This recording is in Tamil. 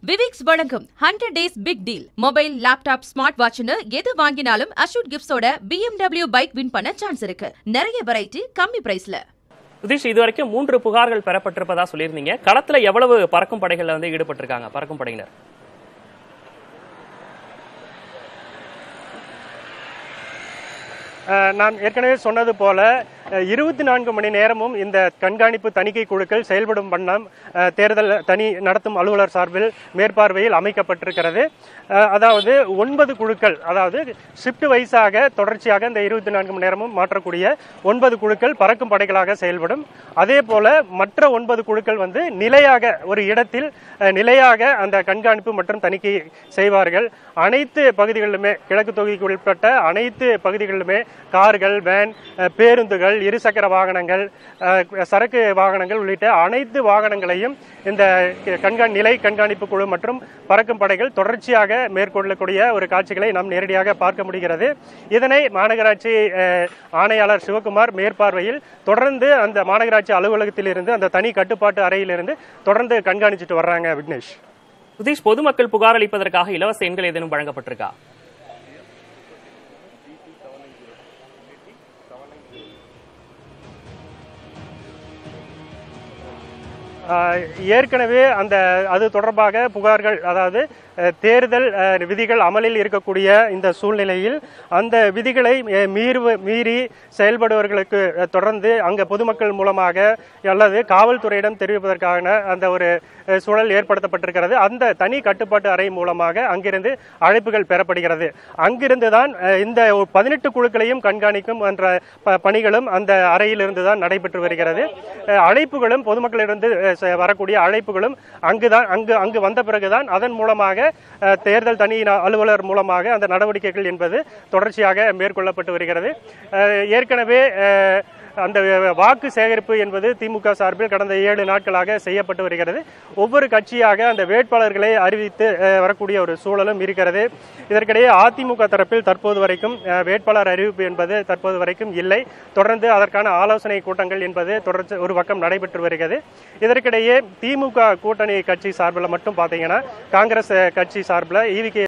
விவிக்ஸ் வழங்கும் hundred days big deal mobile laptop smart வாட்ச்னு எது வாங்கினாலும் அஷூட் கிஃப்ட்ஸோட BMW பைக் வின் பண்ண சான்ஸ் இருக்கு நிறைய வெரைட்டி கம்மி பிரைஸ்ல சுதீஷ் இதுவரைக்கும் மூன்று புகார்கள் பெறப்பட்டிருப்பதா சொல்லியிருந்தீங்க களத்துல எவ்வளவு பறக்கும் படைகள்ல வந்து ஈடுபட்டிருக்காங்க பறக்கும் படையினர் அஹ் நான் ஏற்கனவே சொன்னது போல இருபத்தி நான்கு மணி நேரமும் இந்த கண்காணிப்பு தணிக்கை குழுக்கள் செயல்படும் வண்ணம் அஹ், தேர்தல் தனி நடத்தும் அலுவலர் சார்பில் மேற்பார்வையில் அமைக்கப்பட்டிருக்கிறது அஹ், அதாவது ஒன்பது குழுக்கள் அதாவது ஷிஃப்ட் வைஸாக தொடர்ச்சியாக இந்த இருபத்தி நான்கு மணி நேரமும் மாற்றக்கூடிய ஒன்பது குழுக்கள் பறக்கும் படைகளாக செயல்படும் அதே போல மற்ற ஒன்பது குழுக்கள் வந்து நிலையாக ஒரு இடத்தில் அஹ், நிலையாக அந்த கண்காணிப்பு மற்றும் தணிக்கை செய்வார்கள் அனைத்து பகுதிகளிலுமே கிழக்கு தொகுதிக்கு உட்பட்ட அனைத்து பகுதிகளிலுமே கார்கள் வேன் அஹ், பேருந்துகள் இருசக்கர வாகனங்கள் அஹ், சரக்கு வாகனங்கள் உள்ளிட்ட அனைத்து வாகனங்களையும் இந்த கண்காணி நிலை கண்காணிப்பு குழு மற்றும் பறக்கும் படைகள் தொடர்ச்சியாக மேற்கொள்ளக்கூடிய ஒரு காட்சிகளை நாம் நேரடியாக பார்க்க முடிகிறது இதனை மாநகராட்சி அஹ், ஆணையாளர் சிவகுமார் மேற்பார்வையில் தொடர்ந்து அந்த மாநகராட்சி அலுவலகத்திலிருந்து அந்த தனி கட்டுப்பாட்டு அறையிலிருந்து தொடர்ந்து கண்காணிச்சிட்டு வர்றாங்க விக்னேஷ் சுதீஷ் பொதுமக்கள் புகார் அளிப்பதற்காக இலவச எண்கள் ஏதேனும் வழங்கப்பட்டிருக்கா ஆஹ் ஏற்கனவே அந்த அது தொடர்பாக புகார்கள் அதாவது அஹ், தேர்தல் அஹ், விதிகள் அமலில் இருக்கக்கூடிய இந்த சூழ்நிலையில் அந்த விதிகளை அஹ், மீறுவ மீறி செயல்படுவர்களுக்கு அஹ், தொடர்ந்து அங்க பொதுமக்கள் மூலமாக அல்லது காவல்துறையிடம் தெரிவிப்பதற்கான அந்த ஒரு அஹ், சூழல் ஏற்படுத்தப்பட்டிருக்கிறது அந்த தனி கட்டுப்பாட்டு அறை மூலமாக அங்கிருந்து அழைப்புகள் பெறப்படுகிறது அங்கிருந்து தான் அஹ், இந்த பதினெட்டு குழுக்களையும் கண்காணிக்கும் என்ற ப- பணிகளும் அந்த அறையிலிருந்து தான் நடைபெற்று வருகிறது அஹ், அழைப்புகளும் பொதுமக்களிடம் வரக்கூடிய அழைப்புகளும் அங்குதான் அங்கு அங்கு வந்த பிறகுதான் அதன் மூலமாக அஹ், தேர்தல் தனி ந- அலுவலர் மூலமாக அந்த நடவடிக்கைகள் என்பது தொடர்ச்சியாக மேற்கொள்ளப்பட்டு வருகிறது அஹ், ஏற்கனவே அஹ், அந்த வாக்கு சேகரிப்பு என்பது திமுக சார்பில் கடந்த ஏழு நாட்களாக செய்யப்பட்டு வருகிறது ஒவ்வொரு கட்சியாக அந்த வேட்பாளர்களை அறிவித்து அஹ், வரக்கூடிய ஒரு சூழலும் இருக்கிறது இதற்கிடையே அதிமுக தரப்பில் தற்போது வரைக்கும் அஹ், வேட்பாளர் அறிவிப்பு என்பது தற்போது வரைக்கும் இல்லை தொடர்ந்து அதற்கான ஆலோசனை கூட்டங்கள் என்பது தொடர்ச்சி ஒரு பக்கம் நடைபெற்று வருகிறது இதற்கிடையே திமுக கூட்டணி கட்சி சார்பில் மட்டும் பார்த்தீங்கன்னா காங்கிரஸ் அஹ், கட்சி சார்பில் ஈவி